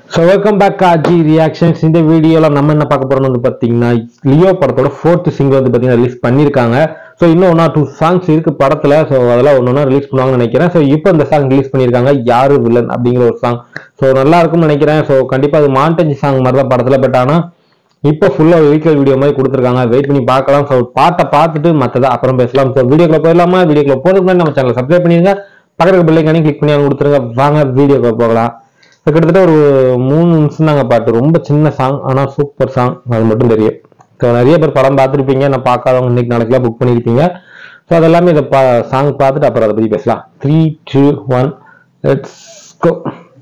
so welcome back ஆஜி reactions இந்த வீடியோவில் நம்ம என்ன பார்க்க போறோம்னு வந்து பார்த்தீங்கன்னா லியோ படத்தோட ஃபோர்த் சிங்கிள் வந்து பார்த்தீங்கன்னா ரிலீஸ் பண்ணியிருக்காங்க ஸோ இன்னும் ஒன் ஆர் டூ சாங்ஸ் இருக்கு படத்தில் ஸோ அதெல்லாம் ஒன்று ஒன்றா ரிலீஸ் பண்ணுவாங்கன்னு நினைக்கிறேன் ஸோ இப்போ இந்த சாங் ரிலீஸ் பண்ணியிருக்காங்க யாரு வில்லன் அப்படிங்கிற ஒரு சாங் ஸோ நல்லா இருக்கும்னு நினைக்கிறேன் ஸோ கண்டிப்பாக அது மாண்டேஜ் சாங் மாதிரி தான் படத்தில் பட் ஆனால் இப்போ ஃபுல்லாக வீக்கல் வீடியோ மாதிரி கொடுத்துருக்காங்க வெயிட் பண்ணி பார்க்கலாம் ஸோ பாட்டை பார்த்துட்டு மற்றதை அப்புறம் பேசலாம் ஸோ வீடியோக்குள்ள போயிடலாமா வீடியோக்குள்ள போகிறதுக்கு முன்னாடி நம்ம சேனலை சப்ஸ்கிரைப் பண்ணிருங்க பக்கத்துக்கு பிள்ளைக்கானே கிளிக் பண்ணி அவங்க கொடுத்துருங்க வாங்க வீடியோக்குள்ள போகலாம் So, கிட்டத்தட்ட ஒரு மூணு நிமிஷம் தாங்க பாட்டு ரொம்ப சின்ன சாங் ஆனால் சூப்பர் சாங் அது மட்டும் தெரியும் ஸோ நிறைய பேர் படம் பார்த்துருப்பீங்க நான் பார்க்காதவங்க இன்னைக்கு நாளைக்குலாம் புக் பண்ணியிருப்பீங்க ஸோ அதெல்லாமே இதை பா சாங் பார்த்துட்டு அப்புறம் அதை பற்றி பேசலாம் three two one let's go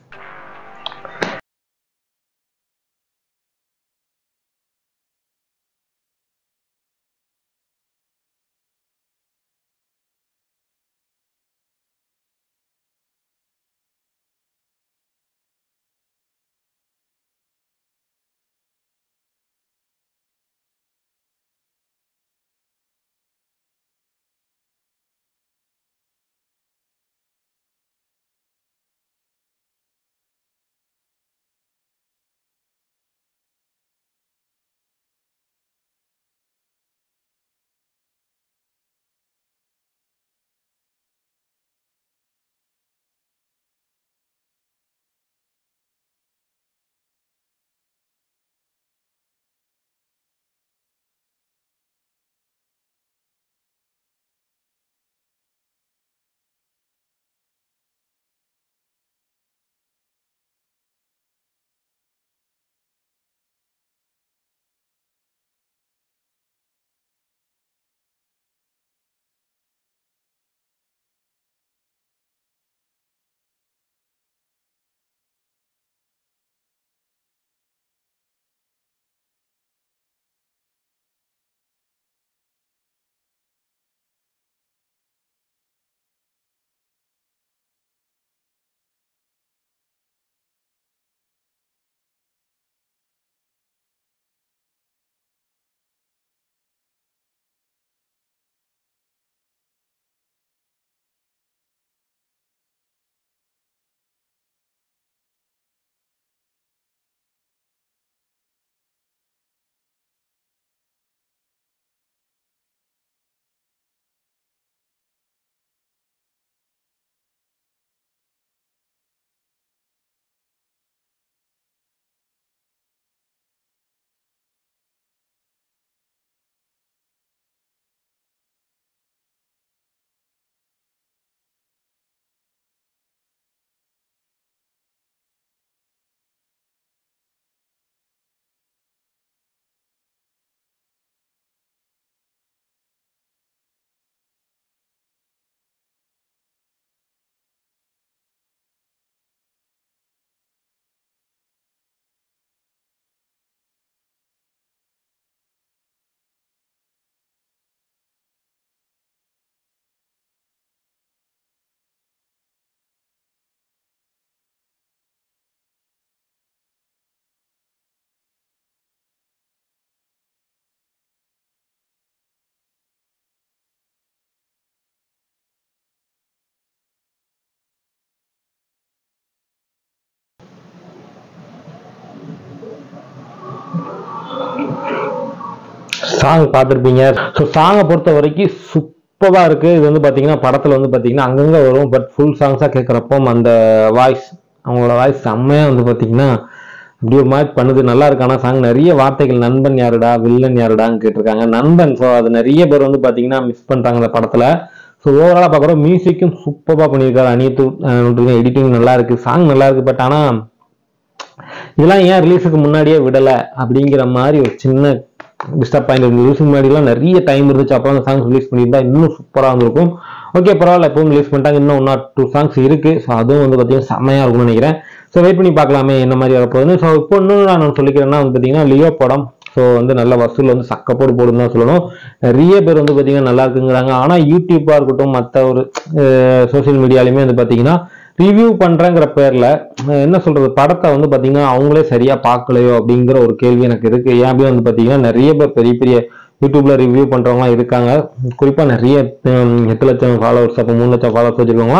song பார்த்துருப்பீங்க ஸோ சாங்கை பொறுத்த வரைக்கும் சூப்பராக இருக்குது இது வந்து பார்த்தீங்கன்னா படத்தில் வந்து பார்த்தீங்கன்னா அங்கங்கே வரும் பட் ஃபுல் சாங்ஸாக கேட்குறப்போ அந்த வாய்ஸ் அவங்களோட வாய்ஸ் செம்மையாக வந்து பார்த்தீங்கன்னா அப்படி ஒரு மாதிரி பண்ணுது நல்லா இருக்கு ஆனால் சாங் நிறைய வார்த்தைகள் நண்பன் யாருடா வில்லன் யாருடான்னு கேட்டிருக்காங்க நண்பன் ஸோ அது நிறைய பேர் வந்து பார்த்தீங்கன்னா மிஸ் பண்ணுறாங்க இந்த படத்தில் ஸோ ஓவராலாக பார்க்குறோம் மியூசிக்கும் சூப்பராக பண்ணியிருக்காரு அனியத்து எடிட்டிங் நல்லா இருக்கு சாங் நல்லா இருக்கு பட் ஆனால் இதெல்லாம் ஏன் ரிலீஸுக்கு முன்னாடியே விடலை அப்படிங்கிற மாதிரி ஒரு சின்ன டிஸ்டர்ப் பாயிண்ட் இருக்கு ரிலீஸுக்கு முன்னாடிலாம் நிறைய டைம் இருந்துச்சு அப்புறம் அந்த சாங்ஸ் ரிலீஸ் பண்ணியிருந்தா இன்னும் சூப்பராக இருந்திருக்கும் ஓகே பரவாயில்ல எப்பவும் ரிலீஸ் பண்ணிட்டாங்க இன்னும் ஒன் ஆர் டூ சாங்ஸ் இருக்கு ஸோ அதுவும் வந்து பார்த்தீங்கன்னா செம்மையாக இருக்கும்னு நினைக்கிறேன் ஸோ வெயிட் பண்ணி பார்க்கலாமே என்ன மாதிரி வரப்போகுதுன்னு ஸோ இப்போ இன்னும் நான் சொல்லிக்கிறேன்னா வந்து பார்த்தீங்கன்னா லியோ படம் ஸோ வந்து நல்ல வசூல் வந்து சக்கப்போடு போடுன்னு தான் சொல்லணும் நிறைய பேர் வந்து பார்த்தீங்கன்னா நல்லா இருக்குங்கிறாங்க ஆனால் யூடியூப்பாக இருக்கட்டும் மற்ற ஒரு சோஷியல் மீடியாலையுமே வந்து பார்த்தீங்கன்னா ரிவ்யூ பண்றேங்கிற பேர்ல அஹ் என்ன சொல்றது படத்தை வந்து பாத்தீங்கன்னா அவங்களே சரியா பார்க்கலையோ அப்படிங்கிற ஒரு கேள்வி எனக்கு இருக்கு ஏன் அப்படி வந்து பாத்தீங்கன்னா நிறைய பேர் பெரிய பெரிய யூடியூப்ல ரிவ்யூ பண்றவங்களாம் இருக்காங்க குறிப்பா நிறைய ஹம், எட்டு லட்சம் ஃபாலோவர்ஸ் அப்போ மூணு லட்சம் ஃபாலோவர்ஸ் வச்சிருக்கவங்களாம்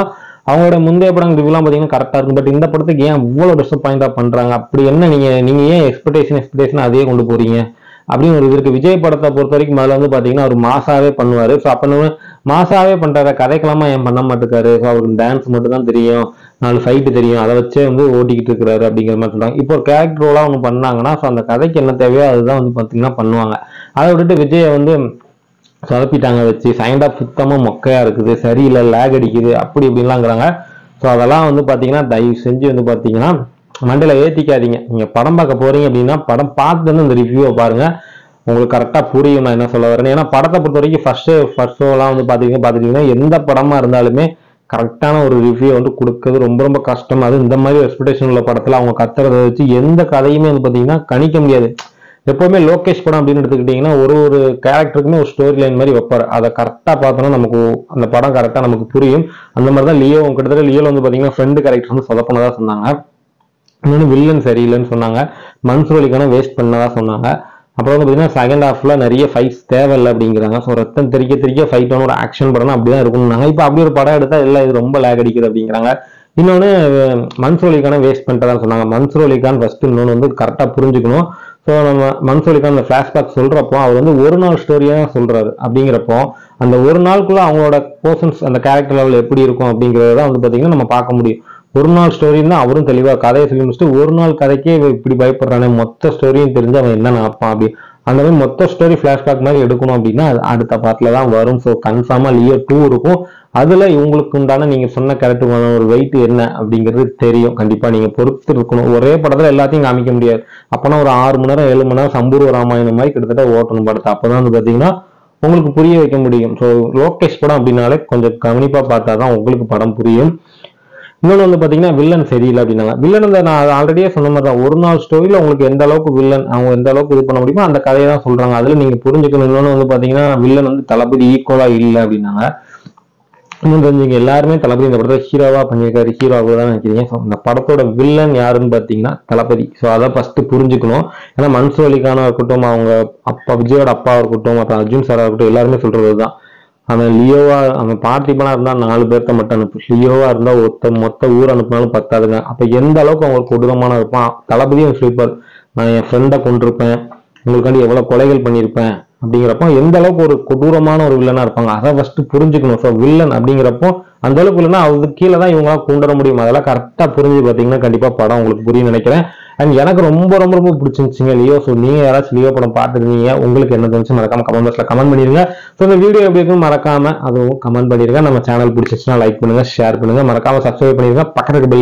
அவங்களோட முந்தைய படம் ரிவ்யூலாம் பார்த்தீங்கன்னா கரெக்டாக இருக்கும் பட் இந்த படத்துக்கு ஏன் இவ்வளோ டிசப்பாயிண்டாக பண்ணுறாங்க அப்படி என்ன நீங்கள் நீங்கள் ஏன் எக்ஸ்பெக்டேஷன் எக்ஸ்பெக்டேஷன் அதே கொண்டு போறீங்க அப்படின்னு ஒரு இது இருக்கு விஜய் படத்தை பொறுத்த வரைக்கும் முதல்ல வந்து பார்த்தீங்கன்னா அவர் மாசாவே பண்ணுவார் ஸோ அப்போ நம்ம மாசாவே பண்ணுறாரு கதைக்கலாமா ஏன் பண்ண மாட்டேக்காரு ஸோ அவருக்கு டான்ஸ் மட்டும் தான் தெரியும் நாலு ஃபைட்டு தெரியும் அதை வச்சே வந்து ஓட்டிக்கிட்டு இருக்கிறாரு அப்படிங்கிற மாதிரி சொல்றாங்க இப்போ கேரக்டர் ரோலாக ஒன்று பண்ணாங்கன்னா ஸோ அந்த கதைக்கு என்ன தேவையோ அதுதான் வந்து பார்த்தீங்கன்னா பண்ணுவாங்க அதை விட்டுட்டு விஜயை வந்து சொதப்பிட்டாங்க வச்சு சைண்ட் ஆஃப் சுத்தமாக மொக்கையா இருக்குது சரியில்லை லேக் அடிக்குது அப்படி இப்படின்லாங்கிறாங்க ஸோ அதெல்லாம் வந்து பார்த்தீங்கன்னா தயவு செஞ்சு வந்து பார்த்தீங்கன்னா மண்டையில் ஏற்றிக்காதீங்க நீங்கள் படம் பார்க்க போறீங்க அப்படின்னா படம் பார்த்துட்டு வந்து இந்த ரிவ்யூவை பாருங்க உங்களுக்கு கரெக்டாக புரியும் நான் என்ன சொல்ல வரேன் ஏன்னா படத்தை பொறுத்த வரைக்கும் ஃபர்ஸ்ட் ஃபர்ஸ்ட் ஷோலாம் வந்து பார்த்தீங்கன்னா பார்த்துட்டீங்கன்னா எந்த படமா இருந்தாலுமே கரெக்டான ஒரு ரிவ்யூ வந்து கொடுக்கறது ரொம்ப ரொம்ப கஷ்டம் அது இந்த மாதிரி எக்ஸ்பெக்டேஷன் உள்ள படத்தில் அவங்க கத்துறதை வச்சு எந்த கதையுமே வந்து பார்த்தீங்கன்னா கணிக்க முடியாது எப்பவுமே லோகேஷ் படம் அப்படின்னு எடுத்துக்கிட்டிங்கன்னா ஒரு ஒரு கேரக்டருக்குமே ஒரு ஸ்டோரி லைன் மாதிரி வைப்பார் அதை கரெக்டாக பார்த்தோன்னா நமக்கு அந்த படம் கரெக்டாக நமக்கு புரியும் அந்த மாதிரி தான் லியோ கிட்டத்தட்ட லியோவில் வந்து பார்த்தீங்கன்னா ஃப்ரெண்டு கேரக்டர் வந்து சொதப்பினதா சொன்னாங்க இன்னொன்று வில்லன் சரியில்லைன்னு சொன்னாங்க மன்சூர் அலிக்கான வேஸ்ட் பண்ணதா சொன்னாங்க அப்புறம் வந்து பார்த்தீங்கன்னா செகண்ட் ஹாஃப்ல நிறைய ஃபைட்ஸ் தேவையில்லை அப்படிங்கிறாங்க ஸோ ரத்தம் தெறிக்க தெறிக்க ஃபைட்டான ஒரு ஆக்ஷன் படம் அப்படிதான் இருக்கும்னாங்க இப்போ அப்படி ஒரு படம் எடுத்தா இல்லை இது ரொம்ப லேக் அடிக்குது அப்படிங்கிறாங்க இன்னொன்று மன்சூர் அலிக்கான வேஸ்ட் பண்ணிட்டதான் சொன்னாங்க மன்சூர் அலிகான் ஃபர்ஸ்ட் இன்னொன்று வந்து கரெக்டாக புரிஞ்சுக்கணும் ஸோ நம்ம மன்சூர் அலிகான் அந்த ஃபிளாஷ்பேக் சொல்றப்போ அவர் வந்து ஒரு நாள் ஸ்டோரியாக தான் சொல்றாரு அப்படிங்கிறப்போ அந்த ஒரு நாளுக்குள்ள அவங்களோட போர்ஷன்ஸ் அந்த கேரக்டர் லெவல் எப்படி இருக்கும் அப்படிங்கிறத வந்து பார்த்தீங்கன்னா நம்ம பார்க்க முடியும் ஒரு நாள் ஸ்டோரின்னு தான் அவரும் தெளிவாக கதையை சொல்லி முடிச்சுட்டு ஒரு நாள் கதைக்கே இவன் இப்படி பயப்படுறானே மொத்த ஸ்டோரியும் தெரிஞ்சு அவன் என்ன நினைப்பான் அப்படி அந்த மாதிரி மொத்த ஸ்டோரி ஃபிளாஷ்பேக் மாதிரி எடுக்கணும் அப்படின்னா அது அடுத்த பார்ட்ல தான் வரும் ஸோ கன்ஃபார்மா லியோ டூ இருக்கும் அதுல இவங்களுக்கு உண்டான நீங்க சொன்ன கேரக்டருக்கான ஒரு வெயிட் என்ன அப்படிங்கிறது தெரியும் கண்டிப்பா நீங்க பொறுத்து இருக்கணும் ஒரே படத்துல எல்லாத்தையும் காமிக்க முடியாது அப்பனா ஒரு ஆறு மணி நேரம் ஏழு மணி நேரம் சம்பூர்வ ராமாயணம் மாதிரி கிட்டத்தட்ட ஓட்டணும் படத்தை அப்பதான் வந்து பாத்தீங்கன்னா உங்களுக்கு புரிய வைக்க முடியும் ஸோ லோகேஷ் படம் அப்படின்னாலே கொஞ்சம் கவனிப்பா பார்த்தா தான் உங்களுக்கு படம் புரியும் இன்னொன்று வந்து பார்த்தீங்கன்னா வில்லன் சரியில்லை அப்படின்னாங்க வில்லன் இந்த நான் ஆல்ரெடியே சொன்ன மாதிரி தான் ஒரு நாள் ஸ்டோரியில் உங்களுக்கு எந்த அளவுக்கு வில்லன் அவங்க எந்த அளவுக்கு இது பண்ண முடியுமோ அந்த கதையை தான் சொல்றாங்க அதில் நீங்கள் புரிஞ்சுக்கணும் இன்னொன்று வந்து பார்த்தீங்கன்னா வில்லன் வந்து தளபதி ஈக்குவலாக இல்லை அப்படின்னாங்க இன்னும் தெரிஞ்சுங்க எல்லாருமே தளபதி இந்த படத்தை ஹீரோவா பண்ணியிருக்காரு ஹீரோவாக தான் நினைக்கிறீங்க ஸோ இந்த படத்தோட வில்லன் யாருன்னு பார்த்தீங்கன்னா தளபதி ஸோ அதை ஃபர்ஸ்ட் புரிஞ்சுக்கணும் ஏன்னா மன்சூர் அலிகானா இருக்கட்டும் அவங்க அப்பா விஜயோட அப்பா இருக்கட்டும் அப்புறம் அர்ஜுன் சாரா இருக்கட்டும் எல்லாருமே சொல்றது தான் அவன் லியோவா அவன் பார்த்திபனா இருந்தா நாலு பேர்த்த மட்டும் அனுப்பு லியோவா இருந்தா ஒத்த மொத்த ஊர் அனுப்பினாலும் பத்தாதுங்க அப்ப எந்த அளவுக்கு அவங்க கொடூரமான இருப்பான் தளபதியும் சொல்லிப்பார் நான் என் ஃப்ரெண்டை கொண்டிருப்பேன் உங்களுக்காண்டி எவ்வளவு கொலைகள் பண்ணியிருப்பேன் அப்படிங்கிறப்போ எந்த அளவுக்கு ஒரு கொடூரமான ஒரு வில்லனா இருப்பாங்க அதை ஃபர்ஸ்ட் புரிஞ்சுக்கணும் ஸோ வில்லன் அப்படிங்கிறப்போ அந்த அளவுக்கு இல்லைன்னா அதுக்கு கீழே தான் இவங்களாம் கொண்டு வர முடியும் அதெல்லாம் கரெக்டாக புரிஞ்சு பார்த்தீங்கன்னா கண்டிப்பாக படம் உங்களுக்கு புரியும் நினைக்கிறேன் அண்ட் எனக்கு ரொம்ப ரொம்ப ரொம்ப பிடிச்சிருந்துச்சுங்க லியோ ஸோ நீங்க யாராச்சும் லியோ படம் பார்த்துருந்தீங்க உங்களுக்கு என்ன தோணுச்சு மறக்காம கமெண்ட் பாக்ஸ்ல கமெண்ட் பண்ணிருங்க ஸோ இந்த வீடியோ எப்படி இருக்குன்னு மறக்காம அதுவும் கமெண்ட் பண்ணிருங்க நம்ம சேனல் பிடிச்சிச்சுன்னா லைக் பண்ணுங்க ஷேர் பண்ணுங்க மறக்காம சப்ஸ்கிரைப் பண்ணிருங்க பக்கத்துக்கு bell